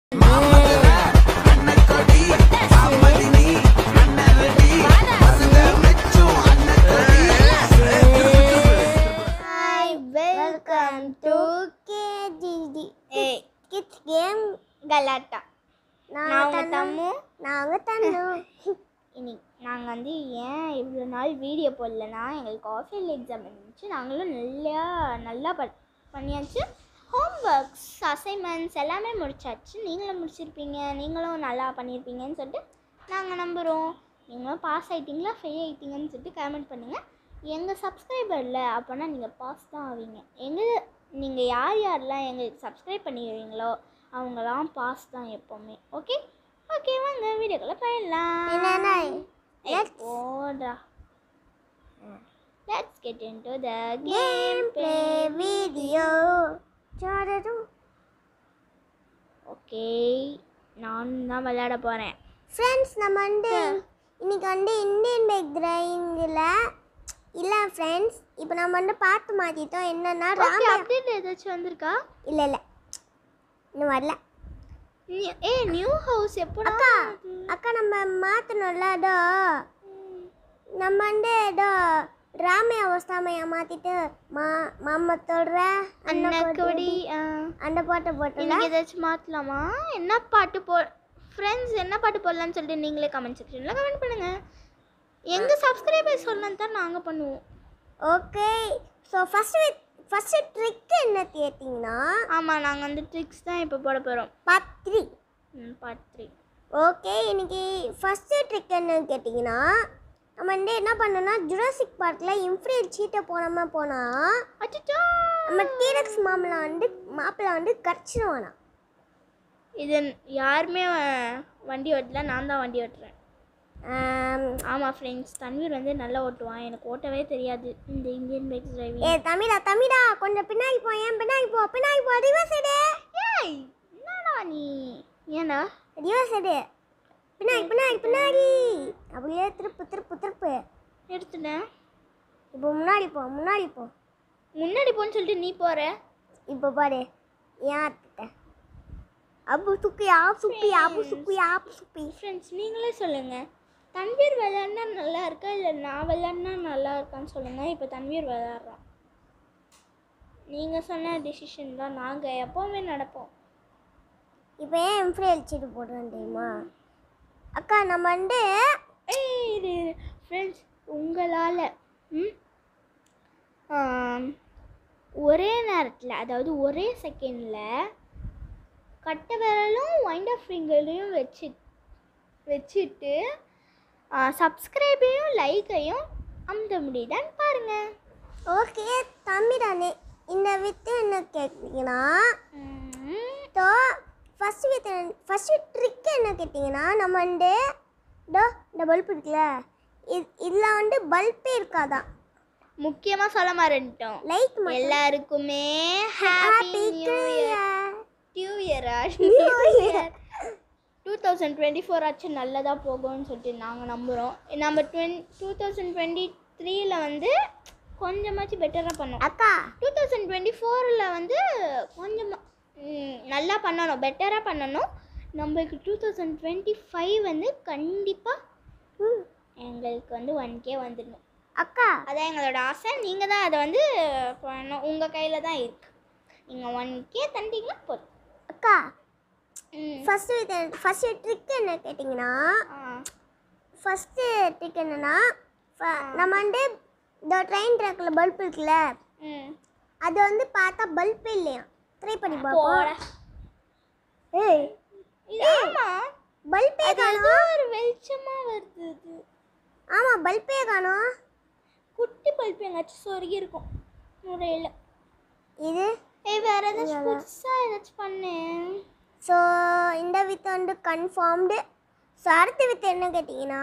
Hi welcome to KGT a kids game கலாட்டா நான் உங்க தம்மு நான் உங்க தன்னு இன்னைக்கு நாங்கள் வந்து ஏன் இவ்வளோ நாள் வீடியோ போடலன்னா எங்களுக்கு ஆஃபீல் எக்ஸாம் இருந்துச்சு நாங்களும் நல்லா நல்லா ப பண்ணியாச்சு ஹோம் ஒர்க்ஸ் அசைன்மெண்ட்ஸ் எல்லாமே முடிச்சாச்சு நீங்களும் முடிச்சிருப்பீங்க நீங்களும் நல்லா பண்ணியிருப்பீங்கன்னு சொல்லிட்டு நாங்கள் நம்புகிறோம் நீங்களும் பாஸ் ஆகிட்டீங்களா ஃபெயில் ஆகிட்டீங்கன்னு சொல்லிட்டு கமெண்ட் பண்ணுங்கள் எங்கள் சப்ஸ்கிரைபரில் அப்போனா நீங்கள் பாஸ் தான் ஆவீங்க எங்கள் நீங்கள் யார் யாரெல்லாம் எங்களுக்கு சப்ஸ்கிரைப் பண்ணிடுவீங்களோ அவங்களாம் பாஸ் தான் எப்போவுமே ஓகே ஓகே வாங்க வீடியோக்குள்ளே போயிடலாம் போடா let's get into the game play video okay நான் தான் விளையாட போகிறேன் ஃப்ரெண்ட்ஸ் நம்ம வந்து இன்னைக்கு வந்து இந்தியன் பேக் டிரைவிங்கில் இல்லை ஃப்ரெண்ட்ஸ் இப்போ நம்ம வந்து பார்த்து மாற்றிட்டோம் என்னன்னா ஓகே ராம அப்டேட் ஏதாச்சும் வந்திருக்கா இல்லை இல்லை இன்னும் வரல நியூ- ஏ நியூ ஹவுஸ் எப்போடா அக்கா அக்கா நம்ம மாற்றணும்ல அதோ நம்ம வந்து ஏதோ ராமையா ஒஸ்தாமையா மாற்றிட்டு மா மாமத்தோட அன்னக்கொடி அந்த பாட்டை போட்டோம்ல இன்னைக்கு ஏதாச்சும் மாற்றலாமா என்ன பாட்டு போ ஃப்ரெண்ட்ஸ் என்ன பாட்டு போடலாம்னு சொல்லிட்டு நீங்களே கமெண்ட் செக்ஷனில் கமெண்ட் பண்ணுங்கள் எங்கள் சப்ஸ்கிரைபர் சொல்லணும் தான் நாங்கள் பண்ணுவோம் okay so first first trick என்ன கேட்டிங்கன்னா ஆமாம் நாங்கள் வந்து ட்ரிக்ஸ் தான் இப்போ போட போகிறோம் பத்ரி பார்ட் த்ரீ ஓகே இன்னைக்கு ஃபஸ்ட்டு ட்ரிக் என்னன்னு கேட்டிங்கன்னா நம்ம வந்து என்ன பண்ணோம்னா ஜுராசிக் பார்க்கில் இன்ஃப்ரீல் சீட்டை போடாம போனால் அச்சோ நம்ம டீரக்ஸ் மாமலை வந்து மாப்பிள்ளை வந்து கடிச்சிடுவானா இது யாருமே அஹ், வண்டி ஓட்டல நான் தான் வண்டி ஓட்டுறேன் ஆமாம் ஃப்ரெண்ட்ஸ் தன்வீர் வந்து நல்லா ஓட்டுவான் எனக்கு ஓட்டவே தெரியாது இந்த இந்தியன் பைக் ஏ டிரைவிங் தமிழா தமிழா கொஞ்சம் பின்னாடி போ ஏன் பின்னாடி போ பின்னாடி போ ரிவர்ஸ் எடு ஏய் என்னடா நீ ஏன்டா ரிவர்ஸ் எடு பின்னாடி பின்னாடி பின்னாடி அப்படியே திருப்பு திருப்பு திருப்பு எடுத்துட்டேன் இப்போ முன்னாடி போ முன்னாடி போ முன்னாடி போன்னு சொல்லிட்டு நீ போகிற இப்போ பாரு ஏன் அத்திட்ட அப்பு சுப்பி ஆப் சுப்பி ஆப்பு சுப்பி ஆப்பு சுப்பி ஃப்ரெண்ட்ஸ் நீங்களே சொல்லுங்கள் தன்வீர் விளையாடினா நல்லா இருக்கா இல்லை நான் விளையாடினா நல்லா இருக்கான்னு சொல்லுங்கள் இப்போ தன்வீர் விளையாடுறான் நீங்கள் சொன்ன டிசிஷன் தான் நாங்கள் எப்போவுமே நடப்போம் இப்போ ஏன் இன்ஃப்ரீல் சீட்டு போடுறோம் தெரியுமா அக்கா நம்ம வந்து ஏய் ஃப்ரெண்ட்ஸ் உங்களால் ம் ஆம், ஒரே நேரத்தில் அதாவது ஒரே செகண்டில் கட்டை விரலும் வைண்ட் ஆஃப் ஃபிங்கரையும் வச்சு வச்சுட்டு சப்ஸ்கிரைபையும் லைக்கையும் அமுத்த முடியுதான்னு பாருங்கள் ஓகே தம்பிடானே இந்த வித்து என்ன கேட்டிங்கன்னா ஸோ ஃபஸ்ட் வித்து ஃபஸ்ட்டு ட்ரிக் என்ன கேட்டிங்கன்னா நம்ம வந்து டோ இந்த பல்ப் இருக்குல்ல இது இதில் வந்து பல்பே இருக்காதான் முக்கியமாக சொல்ல மாட்டோம் லைட் எல்லாருக்குமே ஹாப்பி நியூ இயர் நியூ இயரா new year two thousand twenty four ஆச்சு நல்லதாக போகும்னு சொல்லிட்டு நாங்கள் நம்புகிறோம் நம்ம டுவென் டூ தௌசண்ட் டுவெண்ட்டி த்ரீல வந்து கொஞ்சமாச்சும் பெட்டராக பண்ணோம் அக்கா டூ தௌசண்ட் டுவெண்ட்டி ஃபோரில் வந்து கொஞ்சமாக நல்லா பண்ணணும் பெட்டராக பண்ணணும் நம்மளுக்கு டூ தௌசண்ட் டுவெண்ட்டி ஃபைவ் வந்து கண்டிப்பாக எங்களுக்கு வந்து ஒன் கே வந்துடணும் அக்கா அதான் எங்களோட ஆசை நீங்கள் தான் அதை வந்து பண்ணணும் உங்கள் கையில் தான் இருக்குது நீங்கள் ஒன் கே தந்தீங்கன்னா போதும் அக்கா ம் ஃபஸ்ட்டு வித்து ஃபஸ்ட்டு ட்ரிக் என்ன கேட்டிங்கன்னா ஆ ஃபஸ்ட்டு ட்ரிக் என்னன்னா ஃப- நம்ம வந்து இந்த ட்ரெயின் ட்ராக்கில் பல்ப் இருக்குல்ல ம் அது வந்து பார்த்தா பல்பே இல்லையா ட்ரை பண்ணி போட பார்ப்போம் ஏய் இது ஆமாம் பல்பே அது ஏதோ ஒரு வெளிச்சமாக வருது இது ஆமாம் பல்பே காணோம் குட்டி பல்ப் எங்காச்சும் சொருகி இருக்கும் முறையில் இது ஏய் வேற ஏதாச்சும் புதுசாக ஏதாச்சும் பண்ணு ஸோ இந்த வித்து வந்து கன்ஃபார்ம்டு ஸோ அடுத்த வித்து என்ன கேட்டிங்கன்னா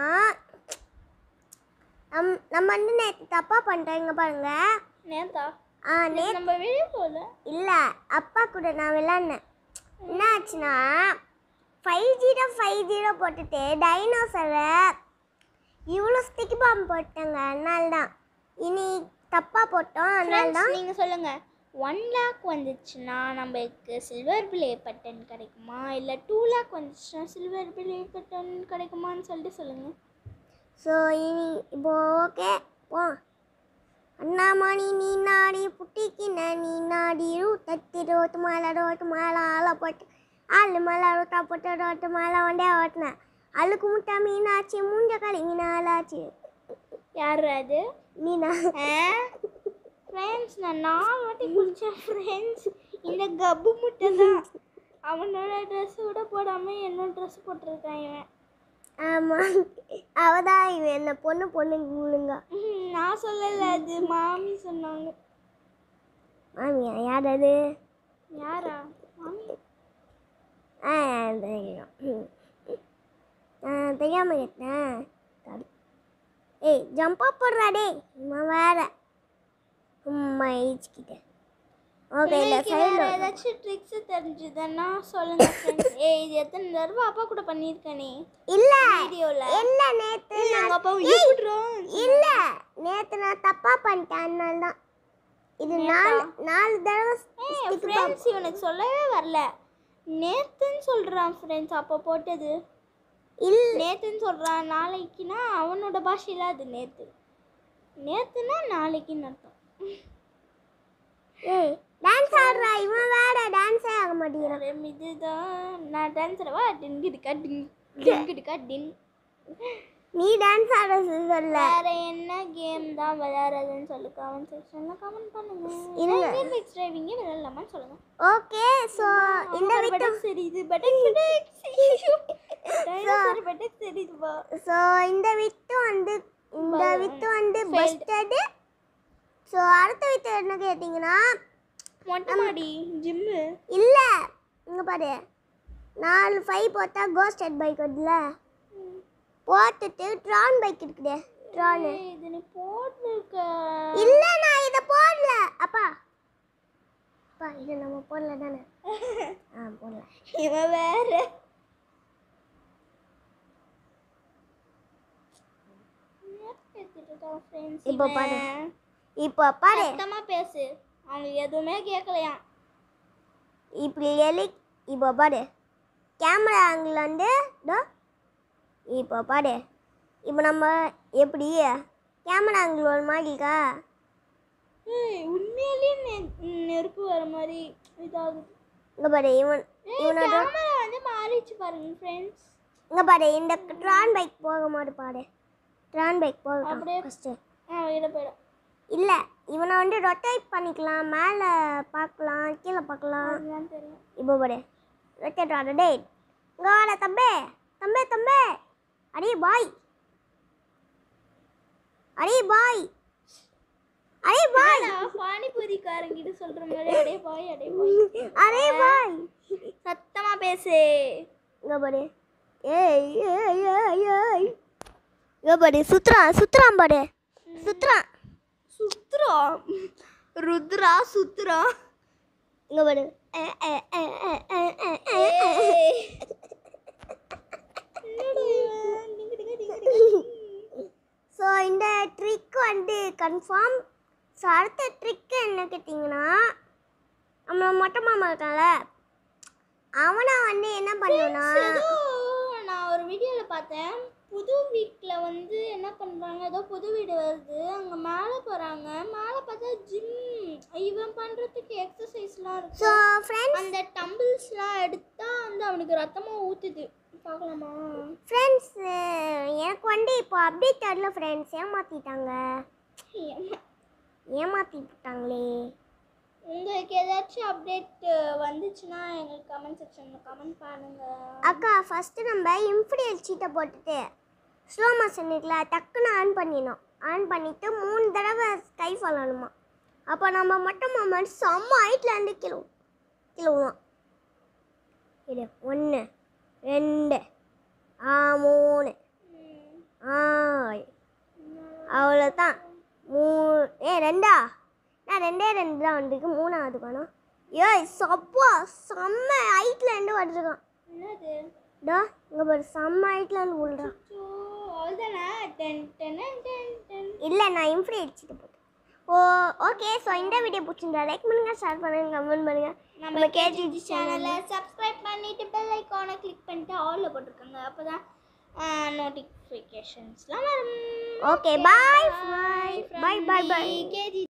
நம் நம்ம வந்து நேற்று தப்பாக பண்ணிட்டோம் இங்கே பாருங்க நேத்தா ஆ நே நம்ம வெளியே போகல இல்லை அப்பா கூட நான் விளாட்னேன் என்ன ஆச்சுன்னா ஃபைவ் ஜீரோ ஃபைவ் ஜீரோ போட்டுட்டு டைனோசரை இவ்வளோ ஸ்டிக் பாம்பு போட்டேங்க அதனால தான் இனி தப்பாக போட்டோம் அதனால தான் நீங்கள் சொல்லுங்கள் ஒன் லேக் வந்துச்சுன்னா நம்மளுக்கு சில்வர் பிளே பட்டன் கிடைக்குமா இல்லை டூ லேக் வந்துச்சுன்னா சில்வர் பிளே பட்டன் கிடைக்குமான்னு சொல்லிட்டு சொல்லுங்கள் ஸோ இனி இப்போ ஓகே போ అన్నామణి నీ నాడి పుట్టికిన నీ నాడి తత్తి రోటు మాల రోటు మాల ఆల పొట్టు ఆళ్ళు మల రోట పొట్ట రోటు మాల వండే ఓట్న అల్లుకు ముట్ట మీనాచి ముంజ కలిగిన అలాచి யார் அது நீனா ஃப்ரெண்ட்ஸ் நான் நாலு வாட்டி குடித்தேன் ஃப்ரெண்ட்ஸ் இந்த கப்பு முட்டை தான் அவனோட ட்ரெஸ் கூட போடாமல் என்னோட ட்ரெஸ் போட்டிருக்கான் இவன் ஆமாம் அவதான் இவன் என்ன பொண்ணு பொண்ணுங்க ம், நான் சொல்லலை அது மாமி சொன்னாங்க மாமியா யார் அது யாரா மாமி ஆ தெரியும் ம். ஆ தெரியாம கேட்டேன் சாரி ஏய் ஜம்பா போடுறா டேய் இவன் வேற சும்மா இடிச்சுக்கிட்ட ஓகே இந்த உங்களுக்கு வேற சைடில் ஏதாச்சும் ட்ரிக்ஸ் தெரிஞ்சுதுன்னா சொல்லுங்க ஃப்ரெண்ட்ஸ் ஏய் இது எத்தனை தடவை அப்பா கூட பண்ணியிருக்கேனே இல்ல வீடியோல இல்ல நேத்து எங்க நான் அப்பா ஏய், விட்டுறோம் இல்ல நேத்து நான் தப்பா பண்ணிட்டேன் அதனால தான் இது நாலு நாலு தடவை ஏய் stick ஃப்ரெண்ட்ஸ் இவனுக்கு சொல்லவே வரல நேத்துன்னு சொல்றான் ஃப்ரெண்ட்ஸ் அப்போ போட்டது இல்ல நேத்துன்னு சொல்றான் நாளைக்குன்னா அவனோட பாஷையில அது நேத்து நேத்துனா நாளைக்குன்னு அர்த்தம் ஏய் டான்ஸ் ஆடுறா இவன் வேற டான்ஸே ஆக மாட்டேங்கிறான் ரெம் இதுதான் நான் டான்ஸரவா டின் கிடுக்கா டின் டின் கிடுக்கா டின் நீ டான்ஸ் ஆட சொல்ல வேற என்ன கேம் தான் விளையாடுறதுன்னு சொல்லு கமெண்ட் செக்ஷன்ல கமெண்ட் பண்ணுங்க இல்ல. மிக்ஸ் டிரைவிங்கே விளையாடலாமான்னு சொல்லுங்க ஓகே ஸோ இந்த ஒரு விட்டு பட்டக் தெரியுது பட்டக் பட்டக் டைனோசர் பட்டக் தெரியுதுப்பா ஸோ இந்த வித்து வந்து இந்த Bye. வித்து வந்து Failed. பஸ்டடு ஸோ அடுத்த வித்து என்ன கேட்டிங்கன்னா மொட்டை மாடி ஜிம்மு இல்லை இங்கே பாரு நாலு ஃபைவ் போட்டா கோஸ்ட் ஹெட் பைக் வருதுல போட்டுட்டு ட்ரான் பைக் இருக்குதே ட்ரானு இது நீ போட்டிருக்க இல்லை நான் இதை போடல அப்பா அப்பா இதை நம்ம போடல தானே ஆ போடல இவன் வேற இப்போ பாரு. இப்போ பாரு சத்தமா பேசு அவங்களுக்கு எதுவுமே கேட்கலையாம் இப்படி எலி இப்போ பாரு கேமரா ஆங்கிள் வந்து இதோ இப்போ பாரு இப்போ நம்ம எப்படி கேமரா ஆங்கிள் ஒரு மாதிரி இருக்கா ஏய் உண்மையிலேயே நெ- நெருப்பு வர மாதிரி இதாகுது இங்கே பாரு இவன் இவனோட கேமரா வந்து மாறிச்சு பாருங்க ஃப்ரெண்ட்ஸ் இங்கே பாரு இந்த ட்ரான் பைக் போக மாட்டு பாரு ட்ரான் பைக் போகட்டும் அப்படியே. ஃபஸ்ட்டு ஆ விட போயிடும் இல்லை இவனை வந்து ரொட்டேட் பண்ணிக்கலாம் மேலே பார்க்கலாம் கீழே பார்க்கலாம் அதுதான் தெரியும் இப்போ பாரு ரொட்டேட் ஆட டேய் இங்கே வாடா தம்பே தம்பே தம்பே அடே பாய் அடே பாய் அடே பாய் நான் பானிபூரிக்காரங்கிட்ட சொல்ற மாதிரி அடே பாய் அடே பாய் அடே பாய் சத்தமா பேசு இங்கே பாரு ஏய் ஏய் ஏய் ஏய் இங்கே பாரு சுத்துறான் சுத்துறான் பாரு சுத்துறான் சுத்ரா ருத்ரா சுத்ரா இங்கே பாரு ஏ, ஏ, ஏ, ஏ, ஏ, ஏ, ஏ, ஏ. ஸோ இந்த ட்ரிக் வந்து கன்ஃபார்ம் ஸோ அடுத்த ட்ரிக் என்ன கேட்டிங்கன்னா நம்ம மொட்டை மாமா இருக்கான்ல அவனை வந்து என்ன பண்ணுவானா ஏதோ நான் ஒரு வீடியோல பார்த்தேன் புது வீட்டில் வந்து என்ன பண்ணுறாங்க ஏதோ புது வீடு வருது அங்கே மேலே போகிறாங்க மேலே பார்த்தா ஜிம் இவன் பண்ணுறதுக்கு எக்ஸசைஸ்லாம் இருக்கு ஸோ ஃப்ரெண்ட்ஸ் அந்த டம்பிள்ஸ்லாம் எடுத்தா வந்து அவனுக்கு ரத்தமாக ஊற்றுது பார்க்கலாமா ஃப்ரெண்ட்ஸ் எனக்கு வந்து இப்போ அப்டேட் தரல ஃப்ரெண்ட்ஸ் ஏமாற்றிட்டாங்க ஏமாற்றி விட்டாங்களே உங்களுக்கு ஏதாச்சும் அப்டேட் வந்துச்சுன்னா எங்களுக்கு கமெண்ட் செக்ஷனில் கமெண்ட் பண்ணுங்க அக்கா ஃபஸ்ட்டு நம்ம இன்ஃபிடியல் சீட்டை போட்டுட்டு ஸ்லோ மோஷன் இருக்குல்ல டக்குன்னு ஆன் பண்ணிடணும் ஆன் பண்ணிவிட்டு மூணு தடவை ஸ்கை சொல்லணுமா அப்போ நம்ம மட்டும் மொமெண்ட் செம்ம ஹைட்டில் இருந்து கிளவும் கிளவுவோம் இது ஒன்று ரெண்டு ஆ மூணு ஆ அவ்வளோதான் மூணு ஏ ரெண்டா நான் ரெண்டே ரெண்டு தான் வந்திருக்கு மூணாவது காணும் ஏய் சப்பா செம்ம ஹைட்டில் இருந்து வந்துருக்கான் என்னது டா இங்கே பாரு செம்ம ஹைட்டில் இருந்து விழுறான் ஸோ அவ்வளோதானே டென் டென் டென் டென் இல்லை நான் இன்ஃப்ரீ அடிச்சுட்டு போட்டேன் ஓ ஓகே ஸோ இந்த வீடியோ பிடிச்சிருந்தா லைக் பண்ணுங்க ஷேர் பண்ணுங்க கமெண்ட் பண்ணுங்க நம்ம கேஜிஜி சேனலை சப்ஸ்கிரைப் பண்ணிட்டு பெல் ஐக்கானை கிளிக் பண்ணிட்டு ஆல்ல போட்டிருக்காங்க அப்போ தான் நோட்டிஃபிகேஷன்ஸ்லாம் வரும் ஓகே பாய் பாய் பாய் பாய் பாய் கேஜி